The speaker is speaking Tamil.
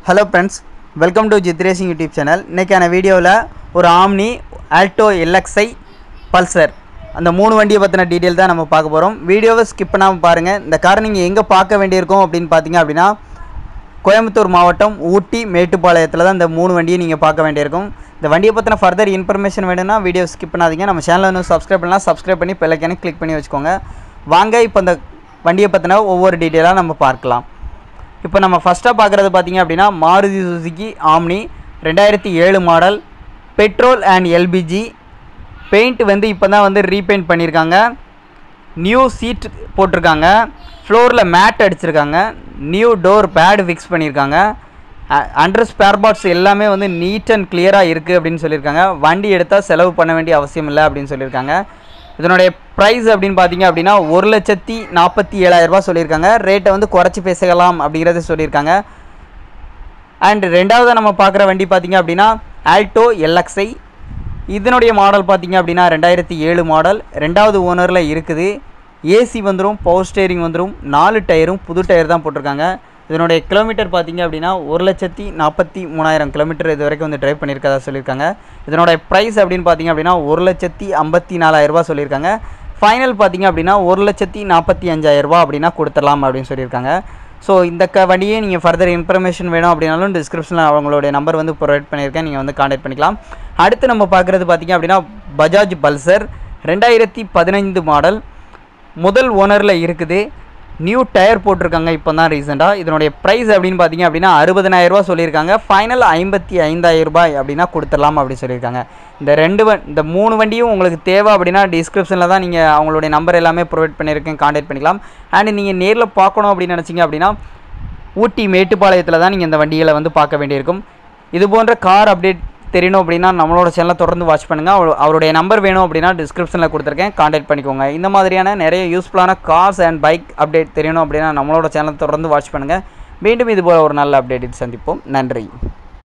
hello friends welcome to Jith racing YouTube channel இன்றைக்கான வீடியோவில் ஒரு ஆம்னி ஆல்டோ எல்எக்ஸ்ஐ பல்சர் அந்த மூணு வண்டியை பற்றின டீட்டெயில் தான் நம்ம பார்க்க போகிறோம் வீடியோவை ஸ்கிப் பண்ணாமல் பாருங்கள் இந்த காரை நீங்கள் எங்கே பார்க்க வேண்டியிருக்கோம் அப்படின்னு பார்த்தீங்க அப்படின்னா கோயம்புத்தூர் மாவட்டம் ஊட்டி மேட்டுப்பாளையத்தில் தான் இந்த மூணு வண்டியை நீங்கள் பார்க்க வேண்டியிருக்கும் இந்த வண்டியை பற்றின ஃபர்தர் இன்ஃபர்மேஷன் வேணும்னா வீடியோ ஸ்கிப் பண்ணாதீங்க நம்ம சேனலை இன்னும் சப்ஸ்கிரைப் பண்ணலாம் சப்ஸ்கிரைப் பண்ணி பெல்லைக்கானே கிளிக் பண்ணி வச்சுக்கோங்க வாங்க இப்போ இந்த வண்டியை பற்றின ஒவ்வொரு டீட்டெயிலாக நம்ம பார்க்கலாம் இப்போ நம்ம ஃபஸ்ட்டாக பார்க்குறது பார்த்தீங்க அப்படின்னா மாருதி சுசுகி ஆம்னி ரெண்டாயிரத்தி ஏழு model petrol and LPG paint வந்து இப்போ தான் வந்து ரீபெயிண்ட் பண்ணியிருக்காங்க நியூ சீட் போட்டிருக்காங்க ஃப்ளோரில் மேட் அடிச்சிருக்காங்க நியூ டோர் பேடு ஃபிக்ஸ் பண்ணியிருக்காங்க அண்டர் ஸ்பேர் பார்ட்ஸ் எல்லாமே வந்து நீட் அண்ட் கிளியராக இருக்குது அப்படின்னு சொல்லியிருக்காங்க வண்டி எடுத்தால் செலவு பண்ண வேண்டிய அவசியம் இல்லை அப்படின்னு சொல்லியிருக்காங்க இதனுடைய ப்ரைஸ் அப்படின்னு பார்த்தீங்க அப்படின்னா ஒரு லட்சத்தி நாற்பத்தி ஏழாயிரரூபா சொல்லியிருக்காங்க ரேட்டை வந்து குறைச்சி பேசலாம் அப்படிங்கிறத சொல்லியிருக்காங்க அண்ட் ரெண்டாவது நம்ம பார்க்குற வண்டி பார்த்தீங்க அப்படின்னா ஆல்டோ எல்எக்ஸ்ஐ இதனுடைய மாடல் பார்த்தீங்க அப்படின்னா ரெண்டாயிரத்தி ஏழு மாடல் ரெண்டாவது ஓனரில் இருக்குது ஏசி வந்துடும் பவர் ஸ்டேரிங் வந்துடும் நாலு டயரும் புது டயர் தான் போட்டிருக்காங்க இதனுடைய கிலோமீட்டர் பார்த்தீங்க அப்படின்னா ஒரு லட்சத்தி நாற்பத்தி மூணாயிரம் கிலோமீட்டர் இது வரைக்கும் வந்து ட்ரைவ் பண்ணியிருக்கதா சொல்லியிருக்காங்க இதனுடைய ப்ரைஸ் அப்படின்னு பார்த்தீங்க அப்படின்னா ஒரு லட்சத்தி ஐம்பத்தி நாலாயிரரூபா சொல்லியிருக்காங்க ஃபைனல் பார்த்தீங்க அப்படின்னா ஒரு லட்சத்தி நாற்பத்தி அஞ்சாயிரரூபா அப்படின்னா கொடுத்துடலாம் அப்படின்னு சொல்லியிருக்காங்க ஸோ இந்த க வண்டியே நீங்கள் ஃபர்தர் இன்ஃபர்மேஷன் வேணும் அப்படின்னாலும் டிஸ்கிரிப்ஷனில் அவங்களுடைய நம்பர் வந்து ப்ரொவைட் பண்ணியிருக்கேன் நீங்கள் வந்து காண்டாக்ட் பண்ணிக்கலாம் அடுத்து நம்ம பார்க்குறது பார்த்தீங்க அப்படின்னா பஜாஜ் பல்சர் ரெண்டாயிரத்தி பதினைந்து மாடல் முதல் ஓனரில் இருக்குது நியூ டயர் போட்டிருக்காங்க இப்போ தான் ரீசெண்டாக இதனுடைய ப்ரைஸ் அப்படின்னு பார்த்தீங்க அப்படின்னா அறுபதனாயிரரூபா சொல்லியிருக்காங்க ஃபைனல் ஐம்பத்தி ஐந்தாயிரம் ரூபாய் அப்படின்னா கொடுத்துடலாம் அப்படி சொல்லியிருக்காங்க இந்த ரெண்டு வ இந்த மூணு வண்டியும் உங்களுக்கு தேவை அப்படின்னா டிஸ்கிரிப்ஷனில் தான் நீங்கள் அவங்களுடைய நம்பர் எல்லாமே ப்ரொவைட் பண்ணியிருக்கேன் காண்டாக்ட் பண்ணிக்கலாம் அண்ட் நீங்கள் நேரில் பார்க்கணும் அப்படின்னு நினச்சிங்க அப்படின்னா ஊட்டி மேட்டுப்பாளையத்தில் தான் நீங்கள் இந்த வண்டிகளை வந்து பார்க்க வேண்டியிருக்கும் இது போன்ற கார் அப்டேட் தெரியணும் அப்படின்னா நம்மளோட சேனலை தொடர்ந்து வாட்ச் பண்ணுங்கள் அவர் அவருடைய நம்பர் வேணும் அப்படின்னா டிஸ்கிரிப்ஷனில் கொடுத்துருக்கேன் காண்டாக்ட் பண்ணிக்கோங்க இந்த மாதிரியான நிறைய யூஸ்ஃபுல்லான கார்ஸ் அண்ட் பைக் அப்டேட் தெரியணும் அப்படின்னா நம்மளோட சேனலை தொடர்ந்து வாட்ச் பண்ணுங்கள் மீண்டும் இது போல் ஒரு நல்ல அப்டேட்டில் சந்திப்போம் நன்றி